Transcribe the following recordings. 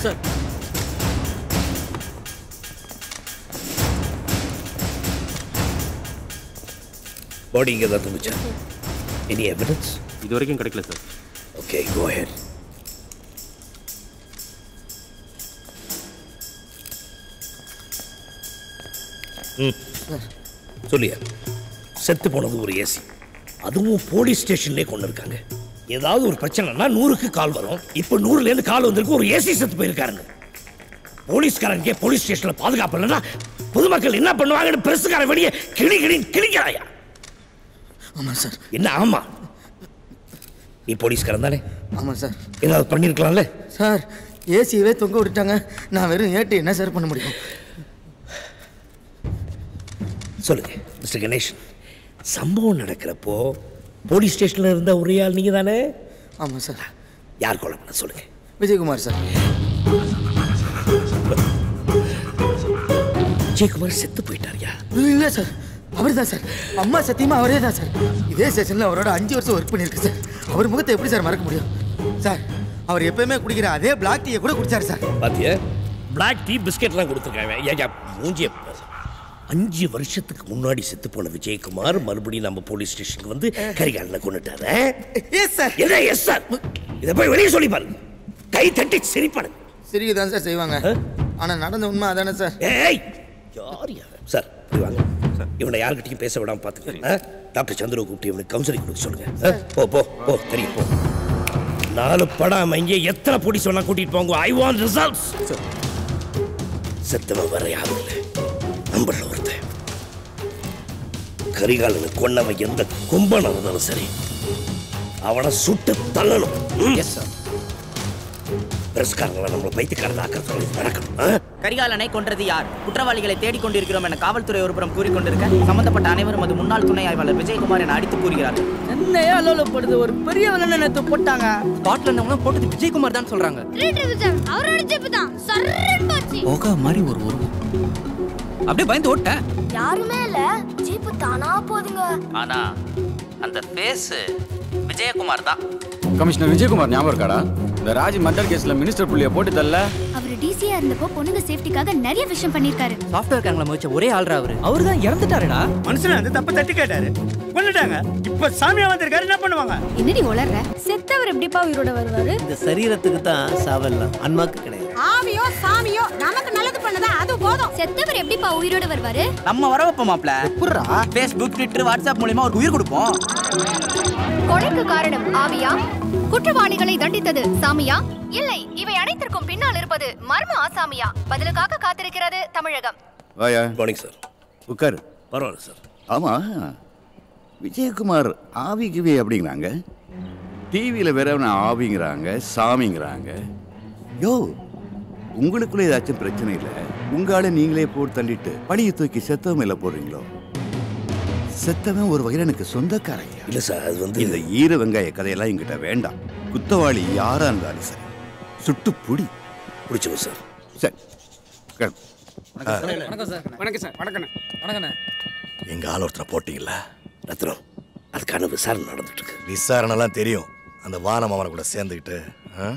Sir பாடி இங்கே தான் தந்துச்சா any evidence இது வரைக்கும் கிடைக்கல சார் ஓகே கோ ஹெட் ம் சொல்லியா செத்து போனது ஒரு ஏசி அதுவும் போலீஸ் ஸ்டேஷன்லேயே கொண்டு இருக்காங்க ஏதாவது ஒரு பிரச்சனைனா நூறுக்கு கால் வரும் இப்போ நூறுலேருந்து கால் வந்திருக்கு ஒரு ஏசி செத்து போயிருக்காருங்க போலீஸ்காரனுக்கே போலீஸ் ஸ்டேஷனில் பாதுகாப்பு இல்லைன்னா பொதுமக்கள் என்ன பண்ணுவாங்கன்னு பிரசுக்கார வெளியே கிளி கிளி கிளிக்கிறாயா ஆமாம் சார் என்ன ஆமா நீ போலீஸ்காரன் தானே ஆமாம் சார் ஏதாவது பண்ணியிருக்கலாம்ல சார் ஏசியவே தொங்க விட்டுட்டாங்க நான் வெறும் ஏட்டு என்ன சார் பண்ண முடியும் சொல்லுங்க மிஸ்டர் கணேஷன் சம்பவம் நடக்கிறப்போ போலீஸ் ஸ்டேஷன்ல இருந்த ஒரே ஆள் நீங்க தானே ஆமாம் சார் யார் கொலை பண்ண சொல்லுங்க விஜயகுமார் சார் விஜயகுமார் செத்து போயிட்டாருயா இல்லை சார் அவர் தான் சார் அம்மா சத்தியமா அவரே தான் சார் இதே ஸ்டேஷனில் அவரோட அஞ்சு வருஷம் ஒர்க் பண்ணியிருக்கு சார் அவர் முகத்தை எப்படி சார் மறக்க முடியும் சார் அவர் எப்பயுமே குடிக்கிற அதே பிளாக் டீயை கூட குடிச்சாரு சார் பாத்தியா பிளாக் டீ பிஸ்கெட்லாம் கொடுத்துருக்காங்க ஏயா மூஞ்சிய பாரு. அஞ்சு வருஷத்துக்கு முன்னாடி செத்து போன விஜயகுமார் மறுபடியும் நம்ம போலீஸ் ஸ்டேஷனுக்கு வந்து கரிகாலனை கொண்டுட்டாரு எஸ் சார் என்ன எஸ் சார் இதை போய் வெளியே சொல்லி பாருங்க கை தட்டி சிரிப்பாடு சிரிக்க தான் சார் செய்வாங்க ஆனால் நடந்த உண்மை அதானே சார் ஏய் யார் யார் சார் இப்படி வாங்க இவனை யாருக்கிட்டையும் பேச விடாம பார்த்துக்கங்க டாக்டர் சந்திர கூப்பிட்டு இவனுக்கு கவுன்சிலிங் கொடுக்க சொல்லுங்க ஆ? போ போ போ தெரியும் போ நாலு படம் இங்கே எத்தனை பொடி சொன்னா கூட்டிட்டு போங்க ஐ வாண்ட் ரிசல்ட்ஸ் செத்தவன் வேற யாரும் இல்லை நம்பர்ல ஒருத்தன் கரிகாலனை கொன்னவன் எந்த கும்பனா இருந்தாலும் சரி அவனை சுட்டு தள்ளணும் எஸ் சார் பிரஸ்காரங்களை நம்மளை பைத்தியக்காரன் ஆக்கிறது நடக்கணும் ஆ? கரிகாலனை கொன்றது யார் குற்றவாளிகளை தேடிக் கொண்டிருக்கிறோம் என காவல்துறை ஒருபுறம் கூறிக்கொண்டிருக்க சம்பந்தப்பட்ட அனைவரும் அது முன்னாள் துணை ஆய்வாளர் விஜயகுமார் என அடித்து கூறுகிறார் என்னையே அலோலப்படுது ஒரு பெரிய வில்லனை நேத்து போட்டாங்க ஸ்பாட்ல இருந்தவங்க போட்டது விஜயகுமார் தான் சொல்றாங்க அவரோட ஜெப்பு தான் சர்றன்னு போச்சு ஓகா மாதிரி ஒரு உருவம் அப்படியே பயந்து ஓட்டேன் யாருமே இல்ல ஜீப்பு தானா போதுங்க ஆனா அந்த ஃபேஸ் விஜயகுமார் தான் கமிஷனர் விஜயகுமார் ஞாபகம் இருக்காடா இந்த ராஜ் மர்டர் கேஸ்ல மினிஸ்டர் புள்ளிய போட்டு தரல அவர் டிசியா இருந்தப்போ பொண்ணுங்க சேஃப்டிக்காக நிறைய விஷயம் பண்ணிருக்காரு சாஃப்ட்வேர் கேங்ல முயற்ச ஒரே ஆள்ரா அவரு அவர் தான் இறந்துட்டாருடா மனுஷன் வந்து தப்பு தட்டி கேட்டாரு கொண்டுட்டாங்க இப்ப சாமியா வந்திருக்காரு என்ன பண்ணுவாங்க என்னடி உளர்ற செத்தவர் எப்படிப்பா உயிரோட வருவாரு இந்த சரீரத்துக்கு தான் சாவல்லாம் அன்மாக்கு கிடையாது ஆவியோ சாமியோ நமக்கு நல்லது பண்ணதா அது போதும் செத்தவர் எப்படிப்பா உயிரோட வருவாரு நம்ம வர வைப்போம் மாப்ள ஃபேஸ்புக் ட்விட்டர் வாட்ஸ்அப் மூலியமா ஒரு உயிர் கொடுப்போம் கொலைக்கு காரணம் ஆவியா குற்றவாளிகளை தண்டித்தது சாமியா இல்லை இவை அனைத்திற்கும் பின்னால் இருப்பது மர்ம ஆசாமியா பதிலுக்காக காத்திருக்கிறது தமிழகம் வாயா மார்னிங் சார் உட்காரு பரவாயில்ல சார் ஆமா விஜயகுமார் ஆவி கிவி அப்படிங்கிறாங்க டிவியில் வேற அவனை ஆவிங்கிறாங்க சாமிங்கிறாங்க யோ உங்களுக்குள்ள ஏதாச்சும் பிரச்சனை இல்லை உங்கால நீங்களே போட்டு தள்ளிட்டு பழியை தூக்கி செத்தவன் மேல போடுறீங்களோ செத்தவன் ஒரு வகையில் எனக்கு சொந்தக்காரங்க இல்ல சார் அது வந்து இந்த ஈர வெங்காய கதையெல்லாம் என்கிட்ட வேண்டாம் குத்தவாளி யாரா இருந்தாலும் சரி சுட்டு புடி பிடிச்சிடும் சார் சரி உட்காரு. வணக்கம் சார் வணக்கம் சார் வணக்கம் வணக்கண்ணே எங்க ஆள் ஒருத்தரை போட்டீங்கல்ல ரத்னம் அதுக்கான விசாரணை நடந்துட்டு இருக்கு விசாரணைலாம் தெரியும் அந்த வானம் அவனை கூட சேர்ந்துக்கிட்டு ஆ?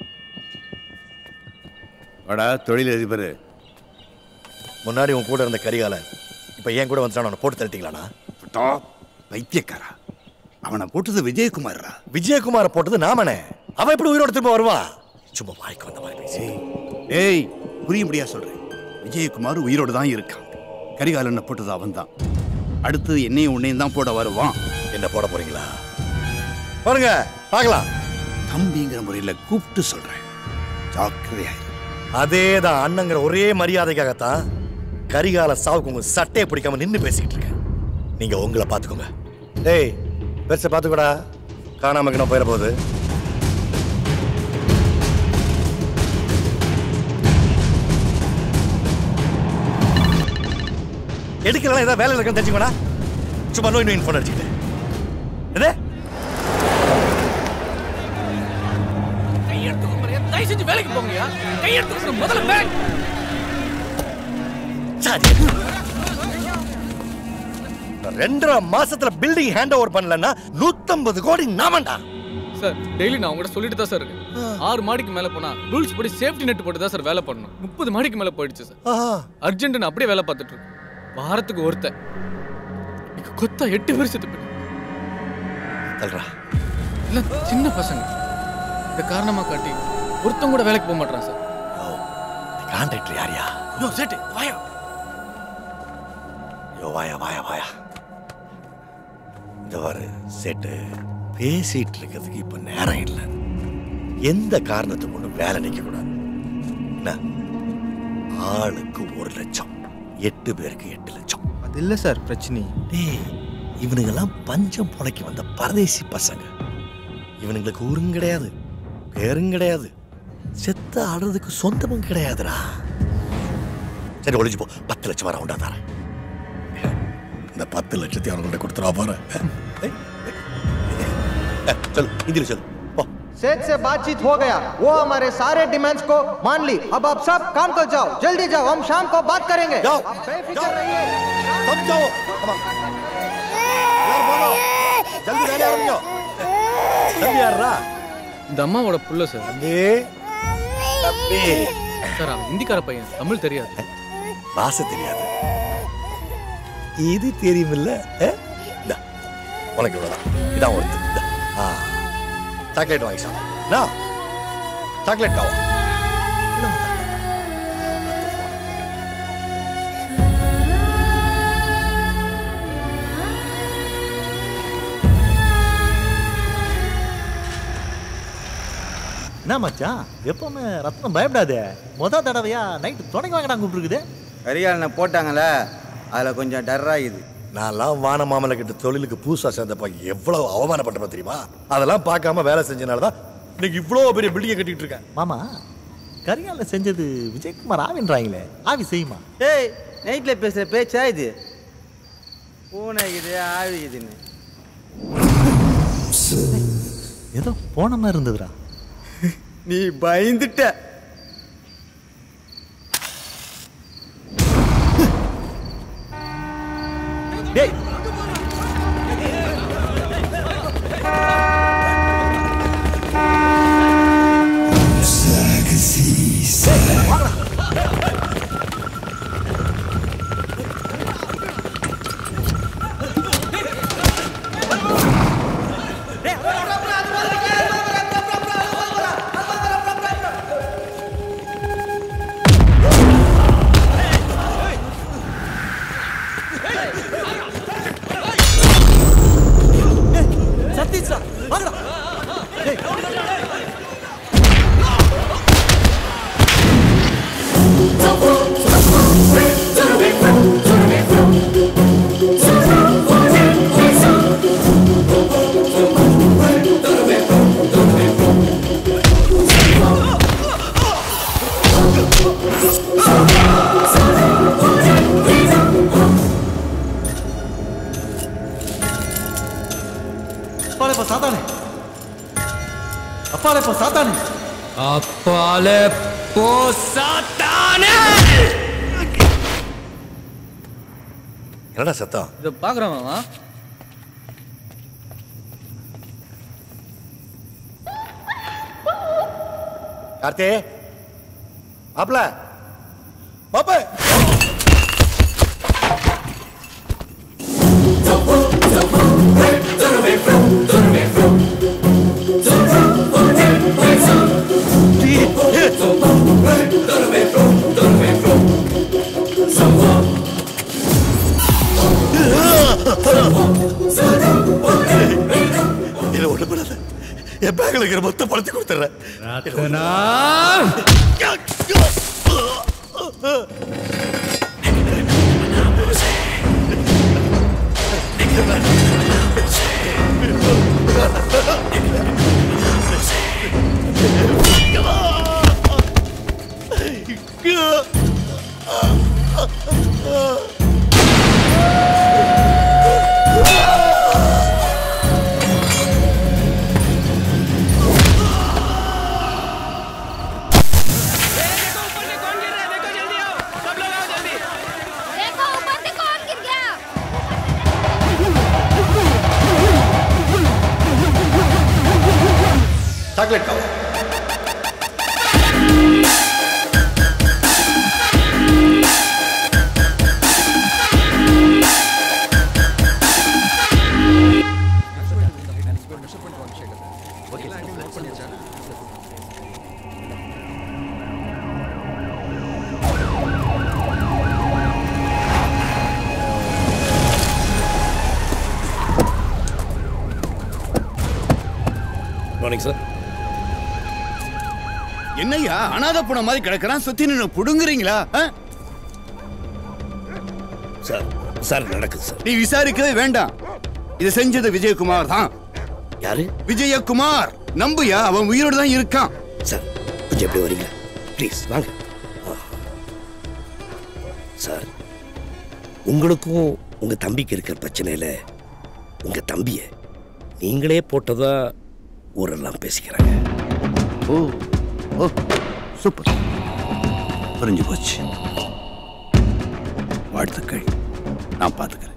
வாடா தொழிலதிபர் முன்னாடி உன் கூட இருந்த கரிகாலன் இப்போ என் கூட வந்துட்டான் அவனை போட்டு தள்ளிட்டீங்களாண்ணா பைத்தியக்காரா அவனை போட்டது விஜயகுமார்ரா விஜயகுமாரை போட்டது நாமனே அவன் எப்படி உயிரோட திரும்ப வருவா சும்மா வாய்க்கு வந்த மாதிரி பேசி ஏய் புரியும்படியா சொல்றேன் விஜயகுமார் உயிரோடு தான் இருக்கான் கரிகாலனை போட்டது அவன்தான் அடுத்து என்னையும் உன்னையும் தான் போட வருவான் என்ன போட போறீங்களா பாருங்க பார்க்கலாம் தம்பிங்கிற முறையில் கூப்பிட்டு சொல்றேன் ஜாக்கிரதையாயிரு அதே தான் அண்ணங்கிற ஒரே மரியாதைக்காகத்தான் கரிகால சாவுக்கு உங்க சட்டையை பிடிக்காம நின்று பேசிக்கிட்டு இருக்கேன் நீங்க உங்களை பார்த்துக்கோங்க டேய் பெருசை பார்த்துக்கோடா காணாம கிண போயிட போகுது எடுக்கலாம் ஏதாவது வேலை இருக்குன்னு தெரிஞ்சுக்கோடா சும்மா நோய் நோயின் ஃபோன் அடிச்சுக்கிட்டு எது கையெடுத்து தயவு செஞ்சு வேலைக்கு போங்கயா கையெடுத்து முதல்ல பேக் சரி ரெண்டரை மாசத்துல பில்டிங் ஹேண்ட் ஓவர் பண்ணலன்னா நூத்தம்பது கோடி நாமண்டா சார் டெய்லி நான் உங்கள்கிட்ட சொல்லிட்டு தான் சார் இருக்கேன் ஆறு மாடிக்கு மேலே போனா ரூல்ஸ் படி சேஃப்டி நெட் போட்டு தான் சார் வேலை பண்ணணும் முப்பது மாடிக்கு மேலே போயிடுச்சு சார் அர்ஜென்ட் நான் அப்படியே வேலை பார்த்துட்டு இருக்கேன் வாரத்துக்கு ஒருத்தன் இன்னைக்கு கொத்தா எட்டு பேர் செத்து போயிட்டு தல்றா எல்லாம் சின்ன பசங்க இந்த காரணமா காட்டி ஒருத்தன் கூட வேலைக்கு போக மாட்டான் சார் கான்ட்ராக்டர் யாரியா யோ சேட்டு வாயா யோ வாயா வாயா வாயா இந்த வாரு சேட்டு பேசிட்டு இருக்கிறதுக்கு இப்ப நேரம் இல்லை எந்த காரணத்தை கொண்டு வேலை நிக்க கூடாது என்ன ஆளுக்கு ஒரு லட்சம் எட்டு பேருக்கு எட்டு லட்சம் அது இல்லை சார் பிரச்சனை டேய் இவனுங்கெல்லாம் பஞ்சம் புழைக்க வந்த பரதேசி பசங்க இவனுங்களுக்கு ஊரும் கிடையாது பேரும் கிடையாது செத்த ஆடுறதுக்கு சொந்தமும் கிடையாதுடா சரி ஒளிஞ்சு போ பத்து லட்சம் வர உண்டா தரேன் இந்த பத்து லட்சத்தை அவனுங்கள்ட்ட கொடுத்துருவா போறேன் சொல்லு ஹிந்தியில் சொல்லு போ सेठ से बातचीत हो गया वो हमारे सारे डिमांड्स को मान ली अब आप सब काम कर जाओ जल्दी जाओ हम शाम को बात करेंगे जाओ, आप बेफिक्र रहिए सब जाओ எல்லாரும் போங்க. ஜல்தி வேலையை ஆரம்பிங்க ஜல்தி யாரா இந்த அம்மாவோட புள்ள சார் தம்பி தம்பி சார் அவன் ஹிந்திக்கார பையன் தமிழ் தெரியாது பாச தெரியாது இது தெரியுமில்ல அஹ்? இந்தா, உனக்கு இவ்வளவுதான் இதான் ஒருத்தர் இந்தா. ஆ சாக்லேட் வாங்கி சாப்பிடு சாக்லேட் காவா என்ன மச்சான் எப்பவுமே ரத்னம் பயப்படாதே முத தடவையா நைட்டு துணைக்கு வாங்கடா கூப்பிட்டுருக்குது கரிகாலனை போட்டாங்கல்ல அதில் கொஞ்சம் டர்ராகுது நான்லாம் வான மாமலை கிட்ட தொழிலுக்கு பூசா சேர்ந்தப்ப எவ்வளவு அவமானப்பட்டப்ப தெரியுமா அதெல்லாம் பார்க்காம வேலை செஞ்சனால தான் இன்னைக்கு இவ்வளோ பெரிய பில்டிங்கை கட்டிட்டு இருக்கேன் மாமா கரிகால செஞ்சது விஜயகுமார் ஆவின்றாங்களே ஆவி செய்யுமா ஏய் நைட்டில் பேசுகிற பேச்சா இது பூனை இது ஆவி இதுன்னு ஏதோ போன மாதிரி இருந்ததுடா நீ பயந்துட்ட டேய் சதீஷா வாங்கடா டேய் அப்பாலே இப்போ சாத்தானே அப்பாலே இப்போ சாத்தானே அப்பாலே போ சாத்தானே என்னடா சத்தம் இதை பார்க்குறேன் மாமா கார்த்தே மாப்பிள பாப்ப இது ஒண்ணு பண்ணல என் பேக்ல இருக்கிற மொத்த பணத்தை கொடுத்துறேன் देखो ऊपर से कौन गिर गया சாக்லேட் கவர் மார்னிங் சார் என்னய்யா அனாதை போன மாதிரி கிடக்குறான் சுத்தி நின்று புடுங்குறீங்களா ஆ? சார் சார் நடக்குது சார் நீ விசாரிக்கவே வேண்டாம் இதை செஞ்சது விஜயகுமார் தான் யாரு விஜயகுமார் நம்புயா அவன் உயிரோடு தான் இருக்கான் சார் கொஞ்சம் எப்படி வரீங்க ப்ளீஸ் வாங்க ஆ. சார் உங்களுக்கும் உங்க தம்பிக்கு இருக்கிற பிரச்சனையில உங்க தம்பிய நீங்களே போட்டதா ஊரெல்லாம் பேசிக்கிறாங்க ஓ ஓ சூப்பர் புரிஞ்சு போச்சு வாழ்த்துக்கள் நான் பார்த்துக்கிறேன்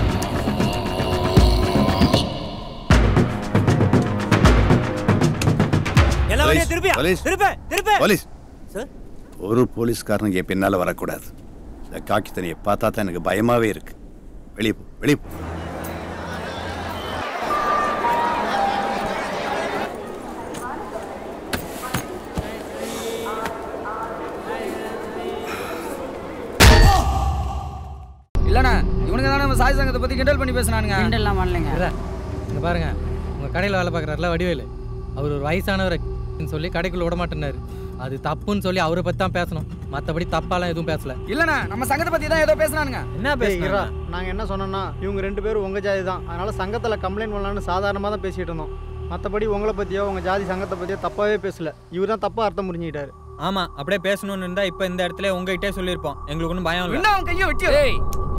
எல்லா போலீஸ், வழியும் திருப்பியா போலீஸ். திருப்ப திருப்ப போலீஸ் சார் ஒரு போலீஸ்காரனுக்கு என் பின்னால வரக்கூடாது இந்த காக்கி தனியை பார்த்தா தான் எனக்கு பயமாவே இருக்கு வெளியே போ வெளியே போ இல்லண்ணா இவனுங்க தானே நம்ம சாய் சங்கத்தை பத்தி கிண்டல் பண்ணி பேசுனானுங்க கிண்டல்லாம் பண்ணலைங்க இங்க பாருங்க உங்க கடையில் வேலை பார்க்குறாருல வடிவேலு அவர் ஒரு வயசானவர் சொல்லி கடைக்குள்ள விட மாட்டேனாரு அது தப்புன்னு சொல்லி அவரை பத்தி தான் பேசணும் மற்றபடி தப்பாலாம் எதுவும் பேசல இல்லண்ணா நம்ம சங்கத்தை பத்தி தான் ஏதோ பேசுனானுங்க என்ன டேய், இருடா. நாங்க என்ன சொன்னோம்னா இவங்க ரெண்டு பேரும் உங்க ஜாதி தான் அதனால சங்கத்துல கம்ப்ளைண்ட் பண்ணலாம்னு சாதாரணமா தான் பேசிட்டு இருந்தோம் மத்தபடி உங்களை பத்தியோ உங்க ஜாதி சங்கத்தை பத்தியோ தப்பாவே பேசல இவர் தான் தப்பா அர்த்தம் புரிஞ்சுக்கிட்டாரு ஆமா அப்படியே பேசணும்னு இருந்தா இப்ப இந்த இடத்துல உங்ககிட்டே சொல்லியிருப்போம் எங்களுக்கு ஒன்றும் பயம் இல்லை என்ன அவன் கையை வெட்டி